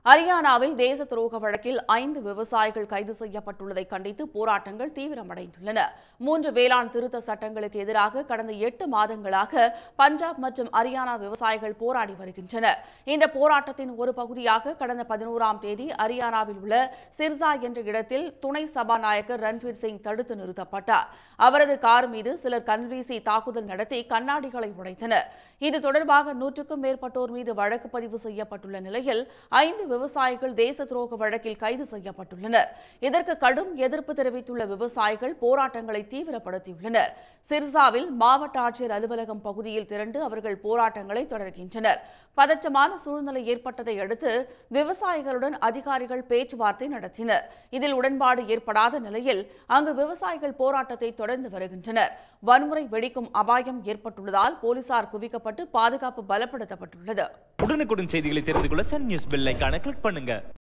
ஹரியானாவில் தேச துரோக வழக்கில் ஐந்து விவசாயிகள் கைது செய்யப்பட்டுள்ளதை கண்டித்து போராட்டங்கள் தீவிரமடைந்துள்ளன மூன்று வேளாண் திருத்த சட்டங்களுக்கு எதிராக கடந்த எட்டு மாதங்களாக பஞ்சாப் மற்றும் ஹரியானா விவசாயிகள் போராடி வருகின்றனர் இந்த போராட்டத்தின் ஒரு பகுதியாக கடந்த பதினோராம் தேதி ஹரியானாவில் உள்ள சிர்சா என்ற இடத்தில் துணை சபாநாயகர் ரன்வீர் சிங் தடுத்து நிறுத்தப்பட்டார் அவரது கார் மீது சிலர் கண்வீசி தாக்குதல் நடத்தி கண்ணாடிகளை உடைத்தனர் இது தொடர்பாக நூற்றுக்கும் மேற்பட்டோர் மீது வழக்கு பதிவு செய்யப்பட்டுள்ள நிலையில் ஐந்து விவசாயிகள் தேச துரோக வழக்கில் கைது செய்யப்பட்டுள்ளனர் இதற்கு கடும் எதிர்ப்பு தெரிவித்துள்ள விவசாயிகள் போராட்டங்களை தீவிரப்படுத்தியுள்ளனர் சிர்சாவில் மாவட்ட ஆட்சியர் அலுவலகம் பகுதியில் திரண்டு அவர்கள் போராட்டங்களை தொடர்கின்றனர் பதற்றமான சூழ்நிலை ஏற்பட்டதை அடுத்து விவசாயிகளுடன் அதிகாரிகள் பேச்சுவார்த்தை நடத்தினர் இதில் உடன்பாடு ஏற்படாத நிலையில் அங்கு விவசாயிகள் போராட்டத்தை தொடர்ந்து வருகின்றனர் வன்முறை வெடிக்கும் அபாயம் ஏற்பட்டுள்ளதால் போலீசார் குவிக்கப்பட்டு பாதுகாப்பு பலப்படுத்தப்பட்டுள்ளது உடனுக்குடன் செய்திகளை தெரிந்து கொள்ள சன் நியூஸ் பெல் ஐகானை கிளிக் பண்ணுங்க